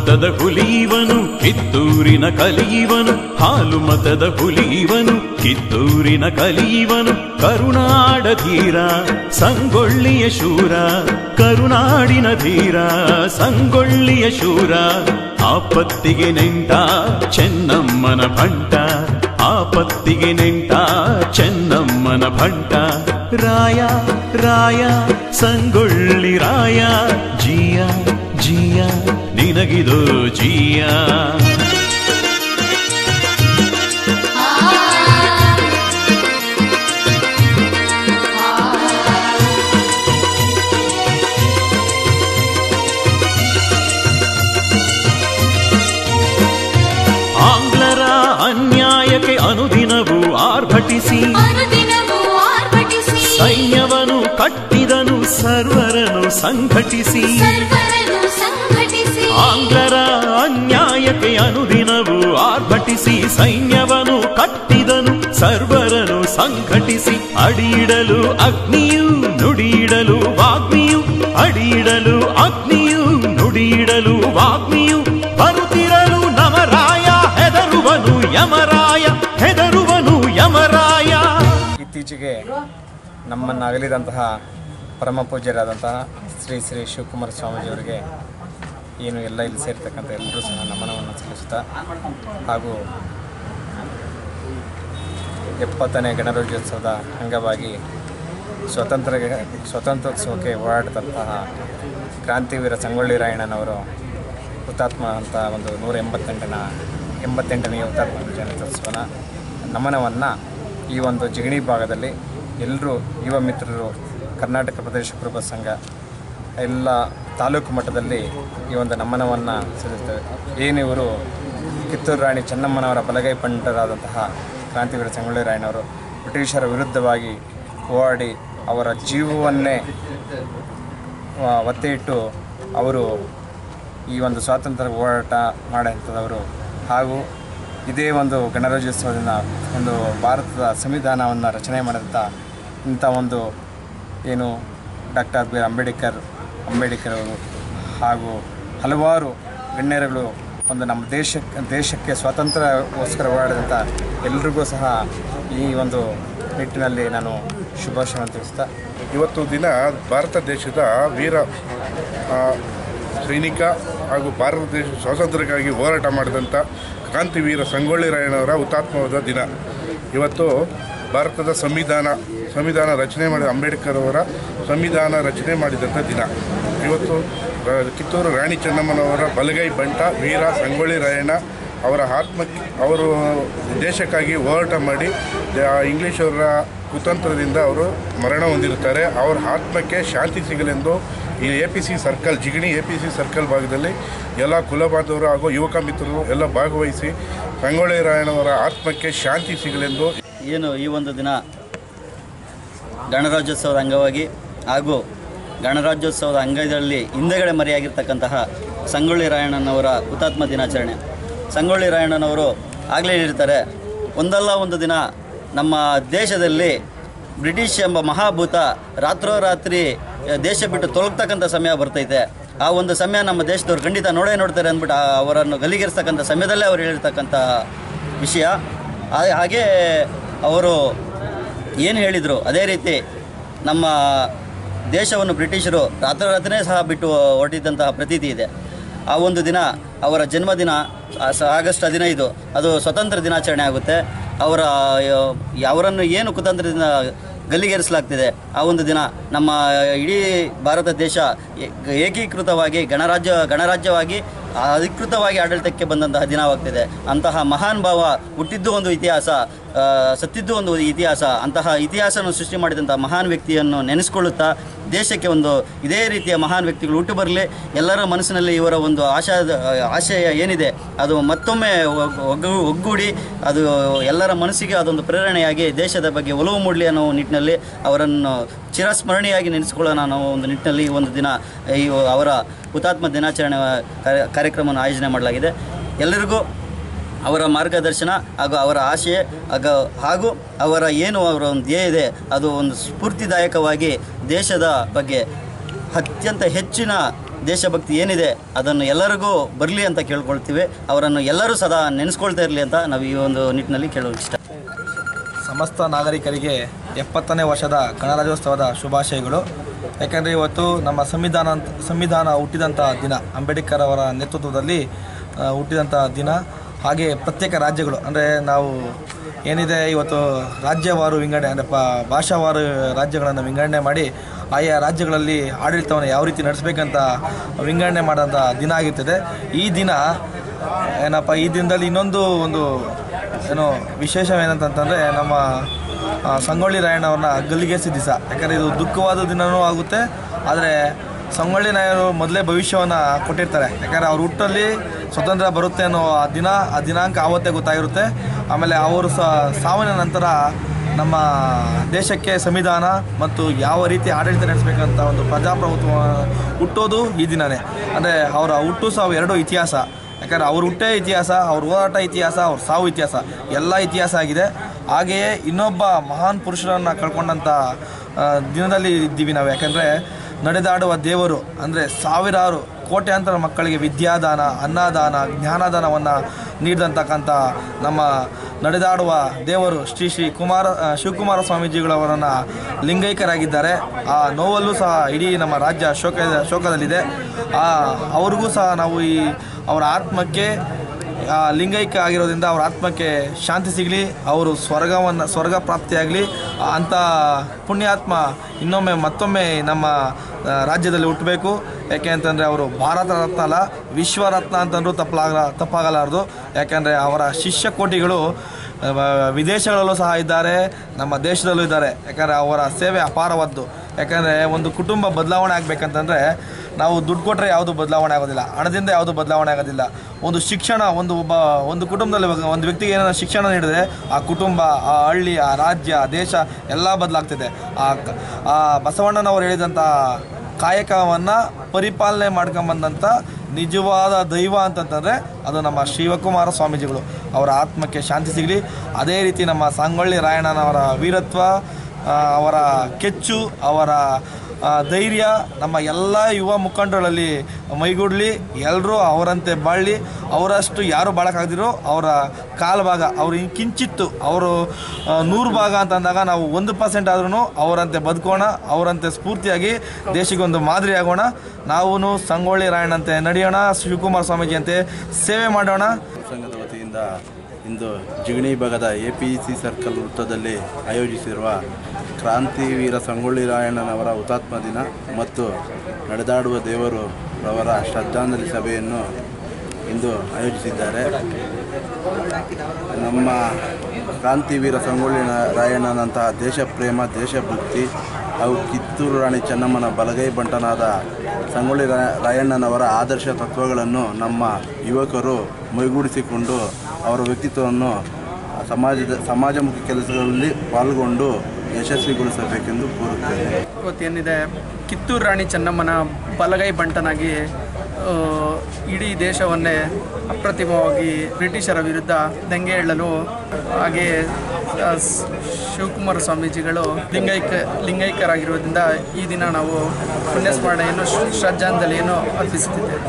ಮತದ ಹುಲಿಯವನು ಕಿತ್ತೂರಿನ ಕಲಿಯುವನು ಹಾಲು ಮತದ ಹುಲಿಯವನು ಕಿತ್ತೂರಿನ ಕಲಿಯುವನು ಕರುನಾಡ ಧೀರ ಸಂಗೊಳ್ಳಿಯ ಶೂರ ಕರುನಾಡಿನ ಧೀರ ಸಂಗೊಳ್ಳಿಯ ಶೂರ ಆಪತ್ತಿಗೆ ನೆಂಟ ಚೆನ್ನಮ್ಮನ ಭಂಟ ಆಪತ್ತಿಗೆ ನೆಂಟ ಚೆನ್ನಮ್ಮನ ಭಂಟ ರಾಯ ರಾಯ ಸಂಗೊಳ್ಳಿ ರಾಯ ಜಿಯ ಜಿಯ ನಿನಗಿದು ಜಿಯ ಆಂಗ್ಲರ ಅನ್ಯಾಯಕ್ಕೆ ಅನುದಿನವೂ ಆರ್ಭಟಿಸಿ ಅನುದಿನವೂ ಆರ್ಭಟಿಸಿ ಸೈನ್ಯವನು ಕಟ್ಟಿದನು ಸರ್ವರನು ಸಂಘಟಿಸಿ ಸರ್ವರನ್ನು ಸಂಘಟಿಸಿ ಆಂಗ್ಲರ ಅನ್ಯಾಯಕ್ಕೆ ಅನುದಿನವೂ ಆರ್ಭಟಿಸಿ ಸೈನ್ಯವನು ಕಟ್ಟಿದನು ಸರ್ವರನು ಸಂಘಟಿಸಿ ಅಡಿಯಿಡಲು ಅಗ್ನಿಯು ನುಡಿಯಿಡಲು ವಾಗ್ಮಿಯು ಅಡಿಯಿಡಲು ಅಗ್ನಿಯು ನುಡಿಯಿಡಲು ವಾಗ್ಮಿಯು ಬರುತ್ತಿರಲು ನಮರಾಯ ಹೆದರುವನು ಯಮರಾಯ ಹೆದರುವನು ಯಮರಾಯ ಇತ್ತೀಚೆಗೆ ನಮ್ಮನ್ನು ಅಗಲಿದಂತಹ ಪರಮ ಪೂಜ್ಯರಾದಂತಹ ಶ್ರೀ ಶ್ರೀ ಶಿವಕುಮಾರ ಸ್ವಾಮೀಜಿಯವರಿಗೆ ಏನು ಎಲ್ಲ ಇಲ್ಲಿ ಸೇರ್ತಕ್ಕಂಥ ಎಲ್ಲರೂ ಸಹ ನಮನವನ್ನು ಸಲ್ಲಿಸುತ್ತಾ ಹಾಗೂ ಎಪ್ಪತ್ತನೇ ಗಣರಾಜ್ಯೋತ್ಸವದ ಅಂಗವಾಗಿ ಸ್ವತಂತ್ರ ಸ್ವತಂತ್ರೋತ್ಸವಕ್ಕೆ ಓಡಾಡಿದಂತಹ ಕ್ರಾಂತಿವೀರ ಸಂಗೊಳ್ಳಿ ರಾಯಣ್ಣನವರು ಹುತಾತ್ಮ ಅಂತ ಒಂದು ನೂರ ಎಂಬತ್ತೆಂಟನ ಎಂಬತ್ತೆಂಟನೆಯ ಹುತಾತ್ಮ ಜಯಂತ್ಯೋತ್ಸವನ ನಮನವನ್ನು ಈ ಒಂದು ಜಿಗಣಿ ಭಾಗದಲ್ಲಿ ಎಲ್ಲರೂ ಯುವ ಮಿತ್ರರು ಕರ್ನಾಟಕ ಪ್ರದೇಶ ಕುರುಬ ಸಂಘ ಎಲ್ಲ ತಾಲೂಕು ಮಟ್ಟದಲ್ಲಿ ಈ ಒಂದು ನಮನವನ್ನು ಸಲ್ಲಿಸ್ತೇವೆ ಏನಿವರು ಕಿತ್ತೂರು ರಾಣಿ ಚೆನ್ನಮ್ಮನವರ ಬಲಗೈ ಪಂಡಿತರಾದಂತಹ ಕ್ರಾಂತಿವೀರ ಸಂಗೊಳ್ಳಿ ರಾಯಣ್ಣವರು ಬ್ರಿಟಿಷರ ವಿರುದ್ಧವಾಗಿ ಹೋರಾಡಿ ಅವರ ಜೀವವನ್ನೇ ಆ, ಒತ್ತೆ ಇಟ್ಟು ಅವರು ಈ ಒಂದು ಸ್ವಾತಂತ್ರ್ಯ ಹೋರಾಟ ಮಾಡಿದಂಥದವರು ಹಾಗೂ ಇದೇ ಒಂದು ಗಣರಾಜ್ಯೋತ್ಸವದಿಂದ ಒಂದು ಭಾರತದ ಸಂವಿಧಾನವನ್ನು ರಚನೆ ಮಾಡಿದಂಥ ಇಂಥ ಒಂದು ಏನು doctor B R Ambedkar Ambedkar ಅವರು ಹಾಗೂ ಹಲವಾರು ಗಣ್ಯರುಗಳು ಒಂದು ನಮ್ಮ ದೇಶಕ್ಕೆ ದೇಶಕ್ಕೆ ಸ್ವಾತಂತ್ರ್ಯಕ್ಕೋಸ್ಕರ ಹೋರಾಡಿದಂಥ ಎಲ್ರಿಗೂ ಸಹ ಈ ಒಂದು ನಿಟ್ಟಿನಲ್ಲಿ ನಾನು ಶುಭಾಶಯವನ್ನು ತಿಳಿಸ್ತಾ ಇವತ್ತು ದಿನ ಭಾರತ ದೇಶದ ವೀರ ಆ, ಸೈನಿಕ ಹಾಗೂ ಭಾರತ ದೇಶ ಸ್ವಾತಂತ್ರ್ಯಕ್ಕಾಗಿ ಹೋರಾಟ ಮಾಡಿದಂಥ ಕ್ರಾಂತಿವೀರ ಸಂಗೊಳ್ಳಿ ರಾಯಣ್ಣವರ ಹುತಾತ್ಮವಾದ ದಿನ ಇವತ್ತು ಭಾರತದ ಸಂವಿಧಾನ ಸಂವಿಧಾನ ರಚನೆ ಮಾಡಿದ ಅಂಬೇಡ್ಕರ್ ಅವರ ಸಂವಿಧಾನ ರಚನೆ ಮಾಡಿದಂಥ ದಿನ ಇವತ್ತು ಆ, ಕಿತ್ತೂರು ರಾಣಿ ಚೆನ್ನಮ್ಮನವರ ಬಲಗೈ ಬಂಟ ವೀರ ಸಂಗೊಳ್ಳಿ ರಾಯಣ್ಣ ಅವರ ಆತ್ಮಕ್ಕೆ ಅವರು ದೇಶಕ್ಕಾಗಿ ಹೋರಾಟ ಮಾಡಿ ಆ, ಇಂಗ್ಲಿಷರ ಕುತಂತ್ರದಿಂದ ಅವರು ಮರಣ ಹೊಂದಿರುತ್ತಾರೆ ಅವರ ಆತ್ಮಕ್ಕೆ ಶಾಂತಿ ಸಿಗಲೆಂದು ಈ A P C circle Jigani A P C circle ಭಾಗದಲ್ಲಿ ಎಲ್ಲ ಕುಲಬಾಂಧವರು ಹಾಗೂ ಯುವಕ ಮಿತ್ರರು ಎಲ್ಲ ಭಾಗವಹಿಸಿ ಸಂಗೊಳ್ಳಿ ರಾಯಣ್ಣವರ ಆತ್ಮಕ್ಕೆ ಶಾಂತಿ ಸಿಗಲೆಂದು ಏನು ಈ ಒಂದು ದಿನ ಗಣರಾಜ್ಯೋತ್ಸವದ ಅಂಗವಾಗಿ ಹಾಗೂ ಗಣರಾಜ್ಯೋತ್ಸವದ ಅಂಗದಲ್ಲಿ ಹಿಂದೆಗಡೆ ಮರೆಯಾಗಿರ್ತಕ್ಕಂತಹ ಸಂಗೊಳ್ಳಿ ರಾಯಣ್ಣನವರ ಹುತಾತ್ಮ ದಿನಾಚರಣೆ ಸಂಗೊಳ್ಳಿ ರಾಯಣ್ಣನವರು ಆಗಲೇ ಹೇಳಿರ್ತಾರೆ ಒಂದಲ್ಲ ಒಂದು ದಿನ ನಮ್ಮ ದೇಶದಲ್ಲಿ ಬ್ರಿಟಿಷ್ ಎಂಬ ಮಹಾಭೂತ ರಾತ್ರೋರಾತ್ರಿ ದೇಶ ಬಿಟ್ಟು ತೊಲಗ್ತಕ್ಕಂಥ ಸಮಯ ಬರ್ತೈತೆ ಆ ಒಂದು ಸಮಯ ನಮ್ಮ ದೇಶದವ್ರು ಖಂಡಿತ ನೋಡೇ ನೋಡ್ತಾರೆ ಅಂದ್ಬಿಟ್ಟು ಆ- ಅವರನ್ನು ಗಲ್ಲಿಗೇರಿಸ್ತಕ್ಕಂಥ ಸಮಯದಲ್ಲೇ ಅವರು ಹೇಳಿರ್ತಕ್ಕಂಥ ವಿಷಯ ಆ- ಹಾಗೇ ಅವರು ಏನು ಹೇಳಿದರು ಅದೇ ರೀತಿ ನಮ್ಮ ದೇಶವನ್ನು ಬ್ರಿಟಿಷರು ರಾತ್ರೋರಾತ್ರಿನೇ ಸಹ ಬಿಟ್ಟು ಹೊರಟಿದ್ದಂತಹ ಪ್ರತೀತಿ ಇದೆ ಆ ಒಂದು ದಿನ ಅವರ ಜನ್ಮದಿನ ಆ ಸ- ಆಗಸ್ಟ್ ಹದಿನೈದು ಅದು ಸ್ವತಂತ್ರ ದಿನಾಚರಣೆ ಆಗುತ್ತೆ ಅವರ ಆ, ಅವರನ್ನು ಏನು ಕುತಂತ್ರದಿಂದ ಗಲ್ಲಿಗೇರಿಸಲಾಗ್ತಿದೆ ಆ ಒಂದು ದಿನ ನಮ್ಮ ಇಡೀ ಭಾರತ ದೇಶ ಏ- ಏಕೀಕೃತವಾಗಿ ಗಣರಾಜ್ಯ ಗಣರಾಜ್ಯವಾಗಿ ಅಧಿಕೃತವಾಗಿ ಆಡಳಿತಕ್ಕೆ ಬಂದಂತಹ ದಿನವಾಗ್ತಿದೆ ಅಂತಹ ಮಹಾನ್ ಭಾವ ಹುಟ್ಟಿದ್ದು ಒಂದು ಇತಿಹಾಸ ಆ, ಸತ್ತಿದ್ದು ಒಂದು ಇತಿಹಾಸ ಅಂತಹ ಇತಿಹಾಸವನ್ನು ಸೃಷ್ಟಿ ಮಾಡಿದಂತಹ ಮಹಾನ್ ವ್ಯಕ್ತಿಯನ್ನು ನೆನೆಸ್ಕೊಳ್ಳುತ್ತಾ ದೇಶಕ್ಕೆ ಒಂದು ಇದೇ ರೀತಿಯ ಮಹಾನ್ ವ್ಯಕ್ತಿಗಳು ಹುಟ್ಟು ಬರಲಿ ಎಲ್ಲರ ಮನಸ್ಸಿನಲ್ಲಿ ಇವರ ಒಂದು ಆಶಾದ ಆಶಯ ಏನಿದೆ ಅದು ಮತ್ತೊಮ್ಮೆ ಒಗ್- ಒಗ್ಗು ಒಗ್ಗೂಡಿ ಅದು ಎಲ್ಲರ ಮನಸ್ಸಿಗೆ ಅದೊಂದು ಪ್ರೇರಣೆಯಾಗಿ ದೇಶದ ಬಗ್ಗೆ ಒಲವು ಮೂಡಲಿ ಅನ್ನೋ ನಿಟ್ಟಿನಲ್ಲಿ ಅವರನ್ನು ಚಿರಸ್ಮರಣೀಯಾಗಿ ನೆನೆಸ್ಕೊಳ್ಳೋಣ ಅನ್ನೋ ಒಂದು ನಿಟ್ಟಿನಲ್ಲಿ ಈ ಒಂದು ದಿನ ಈ ಅವರ ಹುತಾತ್ಮ ದಿನಾಚರಣೆ ಕಾರ್ಯ- ಕಾರ್ಯಕ್ರಮವನ್ನು ಆಯೋಜನೆ ಮಾಡಲಾಗಿದೆ ಎಲ್ಲರಿಗೂ ಅವರ ಮಾರ್ಗದರ್ಶನ ಹಾಗೂ ಅವರ ಆಶಯ ಆಗ ಹಾಗೂ ಅವರ ಏನು ಅವರ ಒಂದು ಧ್ಯೇಯ ಇದೆ ಅದು ಒಂದು ಸ್ಫೂರ್ತಿದಾಯಕವಾಗಿ ದೇಶದ ಬಗ್ಗೆ ಅತ್ಯಂತ ಹೆಚ್ಚಿನ ದೇಶಭಕ್ತಿ ಏನಿದೆ ಅದನ್ನು ಎಲ್ಲರಿಗೂ ಬರಲಿ ಅಂತ ಕೇಳ್ಕೊಳ್ತೀವಿ ಅವರನ್ನು ಎಲ್ಲರೂ ಸದಾ ನೆನೆಸ್ಕೊಳ್ತಾ ಇರಲಿ ಅಂತ ನಾವು ಈ ಒಂದು ನಿಟ್ಟಿನಲ್ಲಿ ಕೇಳೋಕೆ ಇಷ್ಟ ಸಮಸ್ತ ನಾಗರಿಕರಿಗೆ ಎಪ್ಪತ್ತನೇ ವರ್ಷದ ಗಣರಾಜ್ಯೋತ್ಸವದ ಶುಭಾಶಯಗಳು ಯಾಕಂದರೆ ಇವತ್ತು ನಮ್ಮ ಸಂವಿಧಾನ ಅಂತ ಸಂವಿಧಾನ ಹುಟ್ಟಿದಂಥ ದಿನ ಅಂಬೇಡ್ಕರ್ ಅವರ ನೇತೃತ್ವದಲ್ಲಿ ಆ, ಹುಟ್ಟಿದಂಥ ದಿನ ಹಾಗೆ ಪ್ರತ್ಯೇಕ ರಾಜ್ಯಗಳು ಅಂದರೆ ನಾವು ಏನಿದೆ ಇವತ್ತು ರಾಜ್ಯವಾರು ವಿಂಗಡಣೆ ಅಂದರೆ ಪ ಭಾಷಾವಾರು ರಾಜ್ಯಗಳನ್ನು ವಿಂಗಡಣೆ ಮಾಡಿ ಆಯಾ ರಾಜ್ಯಗಳಲ್ಲಿ ಆಡಳಿತವನ್ನು ಯಾವ ರೀತಿ ನಡೆಸಬೇಕಂತ ವಿಂಗಡಣೆ ಮಾಡೋಂಥ ದಿನ ಆಗಿರ್ತದೆ ಈ ದಿನ ಏನಪ್ಪ ಈ ದಿನದಲ್ಲಿ ಇನ್ನೊಂದು ಒಂದು ಏನು ವಿಶೇಷವೇನಂತಂತಂದರೆ ನಮ್ಮ ಆ, ಸಂಗೊಳ್ಳಿ ರಾಯಣ್ಣವ್ರನ್ನ ಗಲ್ಲಿಗೆಸಿ ದಿವಸ ಯಾಕಂದರೆ ಇದು ದುಃಖವಾದ ದಿನವೂ ಆಗುತ್ತೆ ಆದರೆ ಸಂಗೊಳ್ಳಿ ರಾಯರು ಮೊದಲೇ ಭವಿಷ್ಯವನ್ನು ಕೊಟ್ಟಿರ್ತಾರೆ ಯಾಕಂದರೆ ಅವ್ರ ಹುಟ್ಟಲ್ಲಿ ಸ್ವತಂತ್ರ ಬರುತ್ತೆ ಅನ್ನೋ ಆ ದಿನ ಆ ದಿನಾಂಕ ಆವತ್ತೇ ಗೊತ್ತಾಗಿರುತ್ತೆ ಆಮೇಲೆ ಅವರು ಸ ಸಾವಿನ ನಂತರ ನಮ್ಮ ದೇಶಕ್ಕೆ ಸಂವಿಧಾನ ಮತ್ತು ಯಾವ ರೀತಿ ಆಡಳಿತ ನಡೆಸಬೇಕಂತ ಒಂದು ಪ್ರಜಾಪ್ರಭುತ್ವ ಹುಟ್ಟೋದು ಈ ದಿನವೇ ಅಂದರೆ ಅವರ ಹುಟ್ಟು ಸಾವು ಎರಡೂ ಇತಿಹಾಸ ಯಾಕಂದರೆ ಅವ್ರ ಹುಟ್ಟೇ ಇತಿಹಾಸ ಅವ್ರ ಹೋರಾಟ ಇತಿಹಾಸ ಅವ್ರ ಸಾವು ಇತಿಹಾಸ ಎಲ್ಲ ಇತಿಹಾಸ ಆಗಿದೆ ಹಾಗೆಯೇ ಇನ್ನೊಬ್ಬ ಮಹಾನ್ ಪುರುಷರನ್ನು ಕಳ್ಕೊಂಡಂಥ ಆ, ದಿನದಲ್ಲಿ ಇದ್ದೀವಿ ನಾವು ಯಾಕಂದರೆ ನಡೆದಾಡುವ ದೇವರು ಅಂದರೆ ಸಾವಿರಾರು ಕೋಟ್ಯಾಂತರ ಮಕ್ಕಳಿಗೆ ವಿದ್ಯಾದಾನ ಅನ್ನದಾನ ಜ್ಞಾನದಾನವನ್ನು ನೀಡಿದಂತಕ್ಕಂಥ ನಮ್ಮ ನಡೆದಾಡುವ ದೇವರು ಶ್ರೀ ಶ್ರೀ ಕುಮಾರ ಆ, ಶಿವಕುಮಾರ ಸ್ವಾಮೀಜಿಗಳವರನ್ನು ಲಿಂಗೈಕ್ಯರಾಗಿದ್ದಾರೆ ಆ ನೋವಲ್ಲೂ ಸಹ ಇಡೀ ನಮ್ಮ ರಾಜ್ಯ ಶೋಕ ಶೋಕದಲ್ಲಿದೆ ಆ ಅವ್ರಿಗೂ ಸಹ ನಾವು ಈ ಅವರ ಆತ್ಮಕ್ಕೆ ಆ, ಲಿಂಗೈಕ್ಯ ಆಗಿರೋದ್ರಿಂದ ಅವ್ರ ಆತ್ಮಕ್ಕೆ ಶಾಂತಿ ಸಿಗಲಿ ಅವರು ಸ್ವರ್ಗವನ್ನು ಸ್ವರ್ಗ ಪ್ರಾಪ್ತಿಯಾಗಲಿ ಅಂಥ ಪುಣ್ಯಾತ್ಮ ಇನ್ನೊಮ್ಮೆ ಮತ್ತೊಮ್ಮೆ ನಮ್ಮ ಆ, ರಾಜ್ಯದಲ್ಲಿ ಹುಟ್ಟಬೇಕು ಯಾಕೆ ಅಂತಂದರೆ ಅವರು ಭಾರತ ರತ್ನ ಅಲ್ಲ ವಿಶ್ವರತ್ನ ಅಂತಂದ್ರೂ ತಪ್ಪಲಾಗ ತಪ್ಪಾಗಲಾರದು ಯಾಕೆಂದರೆ ಅವರ ಶಿಷ್ಯ ಕೋಟಿಗಳು ಆ, ವಿದೇಶಗಳಲ್ಲೂ ಸಹ ಇದ್ದಾರೆ ನಮ್ಮ ದೇಶದಲ್ಲೂ ಇದ್ದಾರೆ ಯಾಕಂದರೆ ಅವರ ಸೇವೆ ಅಪಾರವಾದ್ದು ಯಾಕಂದರೆ ಒಂದು ಕುಟುಂಬ ಬದಲಾವಣೆ ಆಗಬೇಕಂತಂದರೆ ನಾವು ದುಡ್ಡು ಕೊಟ್ಟರೆ ಯಾವುದು ಬದಲಾವಣೆ ಆಗೋದಿಲ್ಲ ಹಣದಿಂದ ಯಾವುದು ಬದಲಾವಣೆ ಆಗೋದಿಲ್ಲ ಒಂದು ಶಿಕ್ಷಣ ಒಂದು ಒಬ್ಬ ಒಂದು ಕುಟುಂಬದಲ್ಲಿ ಇವಾಗ ಒಂದು ವ್ಯಕ್ತಿಗೆ ಏನಾರ ಶಿಕ್ಷಣ ನೀಡಿದ್ರೆ ಆ ಕುಟುಂಬ ಆ ಹಳ್ಳಿ ಆ ರಾಜ್ಯ ಆ ದೇಶ ಎಲ್ಲ ಬದಲಾಗ್ತಿದೆ ಆ ಕ- ಆ ಬಸವಣ್ಣನವರು ಹೇಳಿದಂಥ ಕಾಯಕವನ್ನು ಪರಿಪಾಲನೆ ಮಾಡ್ಕೊಂಬಂದಂಥ ನಿಜವಾದ ದೈವ ಅಂತಂತಂದರೆ ಅದು ನಮ್ಮ ಶಿವಕುಮಾರ ಸ್ವಾಮೀಜಿಗಳು ಅವರ ಆತ್ಮಕ್ಕೆ ಶಾಂತಿ ಸಿಗಲಿ ಅದೇ ರೀತಿ ನಮ್ಮ ಸಂಗೊಳ್ಳಿ ರಾಯಣ್ಣನವರ ವೀರತ್ವ ಆ, ಅವರ ಕೆಚ್ಚು ಅವರ ಆ, ಧೈರ್ಯ ನಮ್ಮ ಎಲ್ಲ ಯುವ ಮುಖಂಡರಲ್ಲಿ ಮೈಗೂಡಲಿ ಎಲ್ಲರೂ ಅವರಂತೆ ಬಾಳಲಿ ಅವರಷ್ಟು ಯಾರು ಬಾಳಕ್ಕಾಗದಿರೋ ಅವರ ಕಾಲು ಭಾಗ ಅವ್ರು ಇನ್ ಕಿಂಚಿತ್ತು ಅವರು ಆ, ನೂರು ಭಾಗ ಅಂತಂದಾಗ ನಾವು ಒಂದು ಪರ್ಸೆಂಟ್ ಆದ್ರೂ ಅವರಂತೆ ಬದುಕೋಣ ಅವರಂತೆ ಸ್ಫೂರ್ತಿಯಾಗಿ ದೇಶಕ್ಕೆ ಒಂದು ಮಾದರಿ ಆಗೋಣ ನಾವು ಸಂಗೊಳ್ಳಿ ರಾಯಣ್ಣಂತೆ ನಡೆಯೋಣ ಶಿವಕುಮಾರ ಸ್ವಾಮೀಜಿಯಂತೆ ಸೇವೆ ಮಾಡೋಣ ಸಂಘದ ವತಿಯಿಂದ ಇಂದು ಜಿಗಣಿ ಭಾಗದ ಎ ಪಿ ಸಿ ಸರ್ಕಲ್ ವೃತ್ತದಲ್ಲಿ ಆಯೋಜಿಸಿರುವ ಕ್ರಾಂತಿವೀರ ಸಂಗೊಳ್ಳಿ ರಾಯಣ್ಣನವರ ಹುತಾತ್ಮ ದಿನ ಮತ್ತು ನಡೆದಾಡುವ ದೇವರು ರವರ ಶ್ರದ್ಧಾಂಜಲಿ ಸಭೆಯನ್ನು ಇಂದು ಆಯೋಜಿಸಿದ್ದಾರೆ ನಮ್ಮ ಕ್ರಾಂತಿವೀರ ಸಂಗೊಳ್ಳಿ ನ- ರಾಯಣ್ಣನಂತಹ ದೇಶ ಪ್ರೇಮ ದೇಶಭಕ್ತಿ ಹಾಗೂ ಕಿತ್ತೂರು ರಾಣಿ ಚೆನ್ನಮ್ಮನ ಬಲಗೈ ಬಂಟನಾದ ಸಂಗೊಳ್ಳಿ ರಾ- ರಾಯಣ್ಣನವರ ಆದರ್ಶ ತತ್ವಗಳನ್ನು ನಮ್ಮ ಯುವಕರು ಮೈಗೂಡಿಸಿಕೊಂಡು ಅವರ ವ್ಯಕ್ತಿತ್ವವನ್ನು ಸಮಾಜದ ಸಮಾಜಮುಖಿ ಕೆಲಸಗಳಲ್ಲಿ ಪಾಲ್ಗೊಂಡು ಯಶಸ್ವಿಗೊಳಿಸಬೇಕೆಂದು ಕೋರುತ್ತೇನೆ ಇವತ್ತೇನಿದೆ ಕಿತ್ತೂರು ರಾಣಿ ಚೆನ್ನಮ್ಮನ ಬಲಗೈ ಬಂಟನಾಗಿ ಆ, ಇಡೀ ದೇಶವನ್ನೇ ಅಪ್ರತಿಮವಾಗಿ ಬ್ರಿಟಿಷರ ವಿರುದ್ಧ ದಂಗೆ ಏಳಲು ಹಾಗೆ ಆ, ಸ್- ಶಿವಕುಮಾರ ಸ್ವಾಮೀಜಿಗಳು ಲಿಂಗೈಕ್ಯ ಲಿಂಗೈಕ್ಯರಾಗಿರೋದ್ರಿಂದ ಈ ದಿನ ನಾವು ಪುಣ್ಯಸ್ಮರಣೆಯನ್ನು ಶ್ರದ್ಧಾಂಜಲಿಯನ್ನು ಅರ್ಪಿಸುತ್ತಿದ್ದೇವೆ